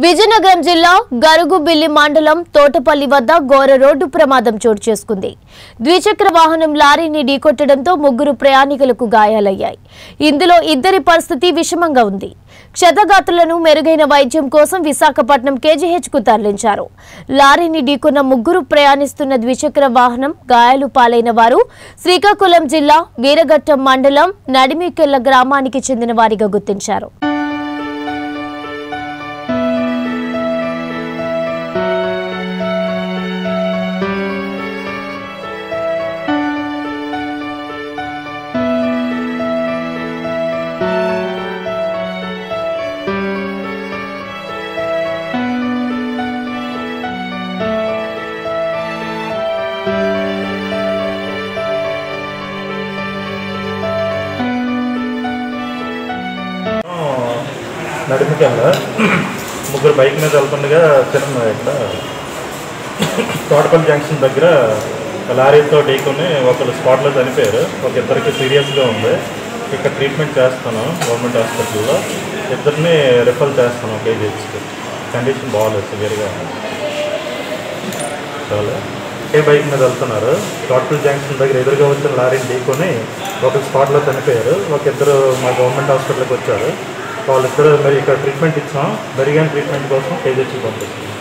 విజయనగరం జిల్లా గరుగుబిల్లి మండలం తోటపల్లి వద్ద ఘోర రోడ్డు ప్రమాదం చోటు చేసుకుంది ద్విచక్ర వాహనం లారీని ఢీకొట్టడంతో ముగ్గురు ప్రయాణికులకు గాయాలయ్యాయి ఇందులో ఇద్దరి పరిస్థితి విషమంగా ఉంది క్షతగాతులను మెరుగైన వైద్యం కోసం విశాఖపట్నం కేజీహెచ్ కు తరలించారు లారీని ఢీకొన్న ముగ్గురు ప్రయాణిస్తున్న ద్విచక్ర వాహనం గాయాలు పాలైన వారు శ్రీకాకుళం జిల్లా వీరఘట్టం మండలం నడిమికెళ్ల గ్రామానికి చెందిన వారిగా గుర్తించారు నడిమికెళ్ళ ముగ్గురు బైక్ మీద వెళ్తుండగా చిన్న ఇక్కడ తోటపల్లి జంక్షన్ దగ్గర లారీతో ఢీకొని ఒకరు స్పాట్లో చనిపోయారు ఒక ఇద్దరికి సీరియస్గా ఉంది ఇక్కడ ట్రీట్మెంట్ చేస్తాను గవర్నమెంట్ హాస్పిటల్లో ఇద్దరిని రిఫర్ చేస్తాను కేజీహెచ్కి కండిషన్ బాగాలేదు సివియర్గా చాలా ఏ బైక్ మీద వెళ్తున్నారు తోటపల్లి జంక్షన్ దగ్గర ఎదురుగా వచ్చిన లారీని ఢీకొని ఒక స్పాట్లో చనిపోయారు ఒక ఇద్దరు మా గవర్నమెంట్ హాస్పిటల్కి వచ్చారు వాళ్ళిద్దరు మరి ఇక్కడ ట్రీట్మెంట్ ఇచ్చాం మెరుగైన ట్రీట్మెంట్ కోసం కేజీహెచ్కి పంపిస్తాం